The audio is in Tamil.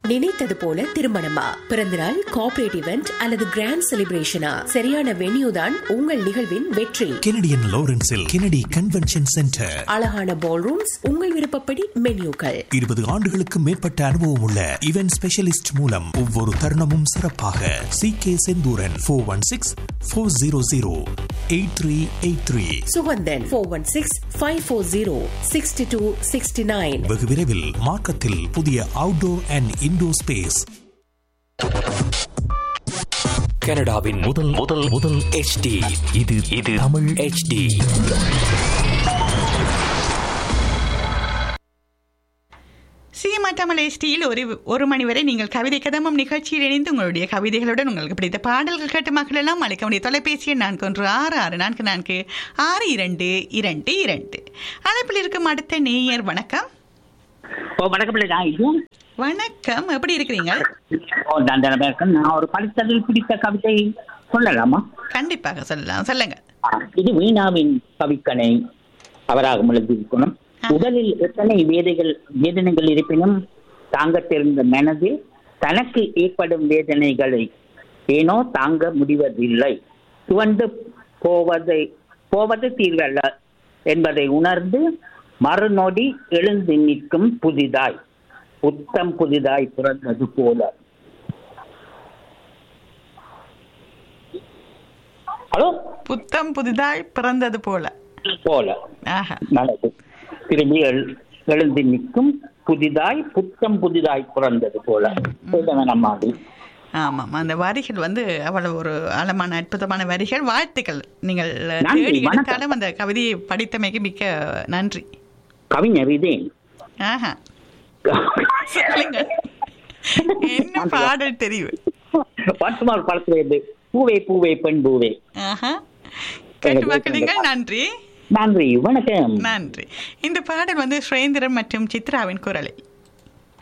நினைத்தது போல திருமணமா பிறந்தநாள் கார்ப்பரேட் இவெண்ட் அல்லது கிராண்ட் செலிப்ரேஷனா சரியான வென்யூ தான் உங்கள் நிகழ்வின் வெற்றி கெனடியன் லாரன்ஸில் கெனடி கன்வென்ஷன் சென்டர் அழகான பால் ரூம்ஸ் உங்கள் விருப்பப்படி மென்யூக்கள் இருபது ஆண்டுகளுக்கு மேற்பட்ட அனுபவம் உள்ள இவென்ட் ஸ்பெஷலிஸ்ட் மூலம் ஒவ்வொரு தருணமும் சிறப்பாக C K Senthooran four one six four zero zero eight three eight three Suganthan four one six five four zero sixty two sixty nine வெகு விரைவில் மார்க்கத்தில் புதிய அவுட்டோர் அண்ட் இன்டோர் ஸ்பேஸ் கனடாவின் முதல் முதல் முதல் HD இது இது தமிழ் HD சீமா தமிழ் எஸ்டியில் ஒரு ஒரு மணி வரை நீங்கள் கவிதை கதமம் நிகழ்ச்சியில் இணைந்து உங்களுடைய கவிதைகளுடன் உங்களுக்கு பிடித்த பாடல்கள் கேட்டு மக்கள் எல்லாம் அழைக்க வேண்டிய தொலைபேசி எண் நான்கு ஒன்று ஆறு ஆறு நான்கு நான்கு ஆறு இரண்டு இரண்டு இரண்டு அழைப்பில் இருக்கும் அடுத்த நேயர் வணக்கம் ஓ வணக்கம் பிள்ளை நான் இது வணக்கம் எப்படி இருக்கிறீங்க ஓ நான் தினமே இருக்கேன் நான் ஒரு படித்ததில் பிடித்த கவிதை சொல்லலாமா கண்டிப்பாக சொல்லலாம் சொல்லுங்க ஆ, இது வீணாவின் கவிக்கணை அவராக எழுதியிருக்கணும் உடலில் எத்தனை வேதைகள் வேதனைகள் இருப்பினும் தாங்க தெரிந்த மனதில் தனக்கு ஏற்படும் வேதனைகளை ஏனோ தாங்க முடிவதில்லை துவண்டு போவதை போவது தீர்வல்ல என்பதை உணர்ந்து மறுநொடி எழுந்து நிற்கும் புதிதாய் புத்தம் புதிதாய் பிறந்தது போல ஹலோ புத்தம் புதிதாய் பிறந்தது போல போல ஆஹா நல்லது திரும்பி எழு- எழுந்து நிற்கும் புதிதாய் புத்தம் புதிதாய் பிறந்தது போல நம்ம மாதிரி ஆமாம் அந்த வரிகள் வந்து அவ்வளவு ஒரு ஆழமான அற்புதமான வரிகள் வாழ்த்துக்கள் நீங்கள் நன்றி, தேடி வணக்கம். எடுத்தாலும் அந்த கவிதையை படித்தமைக்கு மிக்க நன்றி கவிஞர் இதேன் ஆஹா சொல்லுங்க என்ன பாடல் தெரியும் பட்டுமார் படத்துல இருந்து பூவே பூவே பெண் பூவே ஆஹா கேட்டு மக்களுங்கள் நன்றி நன்றி வணக்கம் நன்றி இந்த பாடல் வந்து சுரேந்திரன் மற்றும் சித்ராவின் குரலில்